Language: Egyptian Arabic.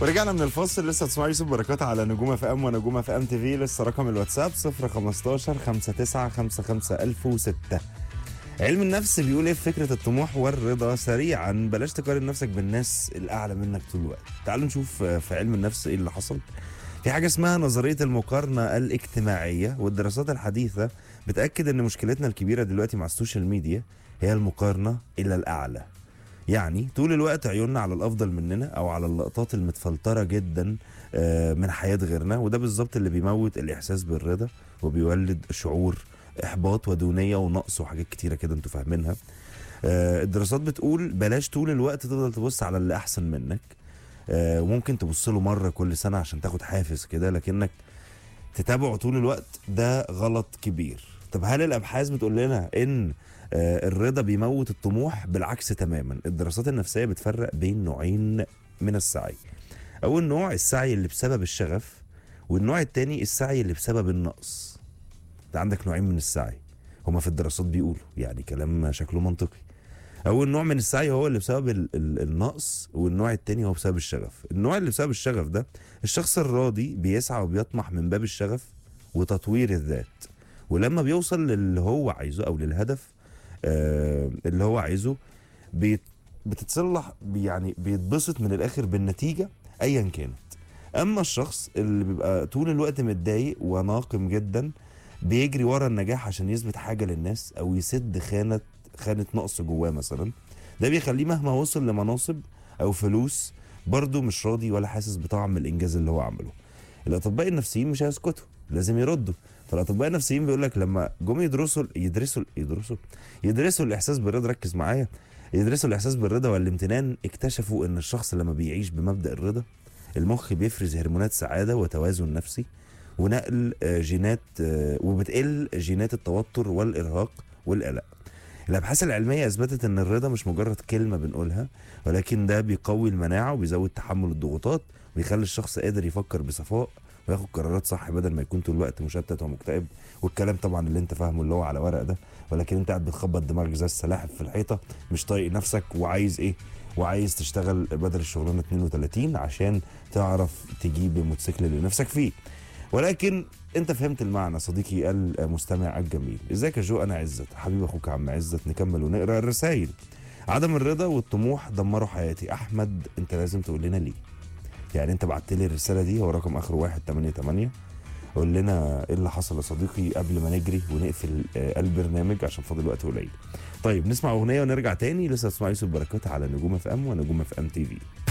ورجعنا من الفاصل لسه تسمعوا يوسف بركات على نجوم اف ام ونجوم اف ام تي في لسه رقم الواتساب 015 59 55 1006 علم النفس بيقول ايه في فكره الطموح والرضا سريعا بلاش تقارن نفسك بالناس الاعلى منك طول الوقت تعالوا نشوف في علم النفس ايه اللي حصل في حاجه اسمها نظريه المقارنه الاجتماعيه والدراسات الحديثه بتاكد ان مشكلتنا الكبيره دلوقتي مع السوشيال ميديا هي المقارنه الى الاعلى يعني طول الوقت عيوننا على الافضل مننا او على اللقطات المتفلتره جدا آه، من حياه غيرنا وده بالظبط اللي بيموت الاحساس بالرضا وبيولد شعور احباط ودونيه ونقص وحاجات كتيره كده انتوا فاهمينها آه، الدراسات بتقول بلاش طول الوقت تفضل تبص على اللي احسن منك آه، وممكن تبص له مره كل سنه عشان تاخد حافز كده لكنك تتابعه طول الوقت ده غلط كبير طب هل الابحاث بتقول لنا ان آه، الرضا بيموت الطموح بالعكس تماما الدراسات النفسيه بتفرق بين نوعين من السعي اول نوع السعي اللي بسبب الشغف والنوع التاني السعي اللي بسبب النقص ده عندك نوعين من السعي هما في الدراسات بيقولوا يعني كلام شكله منطقي اول نوع من السعي هو اللي بسبب ال ال النقص والنوع التاني هو بسبب الشغف النوع اللي بسبب الشغف ده الشخص الراضي بيسعى وبيطمح من باب الشغف وتطوير الذات ولما بيوصل للي هو عايزه او للهدف آه اللي هو عايزه بيت بتتصلح يعني بيتبسط من الاخر بالنتيجه ايا كانت اما الشخص اللي بيبقى طول الوقت متضايق وناقم جدا بيجري ورا النجاح عشان يثبت حاجه للناس او يسد خانه خانه نقص جواه مثلا ده بيخليه مهما وصل لمناصب او فلوس برضه مش راضي ولا حاسس بطعم الانجاز اللي هو عمله الاطباء النفسيين مش هيسكتوا لازم يردوا فالاطباء النفسيين بيقول لك لما جم يدرسوا يدرسوا يدرسوا يدرسوا الاحساس بالرضا ركز معايا يدرسوا الاحساس بالرضا والامتنان اكتشفوا ان الشخص لما بيعيش بمبدا الرضا المخ بيفرز هرمونات سعاده وتوازن نفسي ونقل آه، جينات آه، وبتقل جينات التوتر والارهاق والقلق الابحاث العلميه اثبتت ان الرضا مش مجرد كلمه بنقولها ولكن ده بيقوي المناعه وبيزود تحمل الضغوطات ويخلي الشخص قادر يفكر بصفاء وياخد قرارات صح بدل ما يكون طول الوقت مشتت ومكتئب والكلام طبعا اللي انت فاهمه اللي هو على ورق ده ولكن انت قاعد بتخبط دماغك زي السلاحف في الحيطه مش طايق نفسك وعايز ايه وعايز تشتغل بدل الشغلانه 32 عشان تعرف تجيب الموتوسيكل اللي نفسك فيه ولكن انت فهمت المعنى صديقي المستمع الجميل ازيك يا جو انا عزت حبيب اخوك عم عزت نكمل ونقرا الرسائل عدم الرضا والطموح دمروا حياتي احمد انت لازم تقول لنا ليه يعني انت بعت لي الرساله دي هو رقم اخره 188 قول لنا ايه اللي حصل يا صديقي قبل ما نجري ونقفل آه، البرنامج عشان فاضل وقت قليل طيب نسمع اغنيه ونرجع تاني لسه تسمع يوسف بركات على نجوم اف ام ونجوم اف ام تي في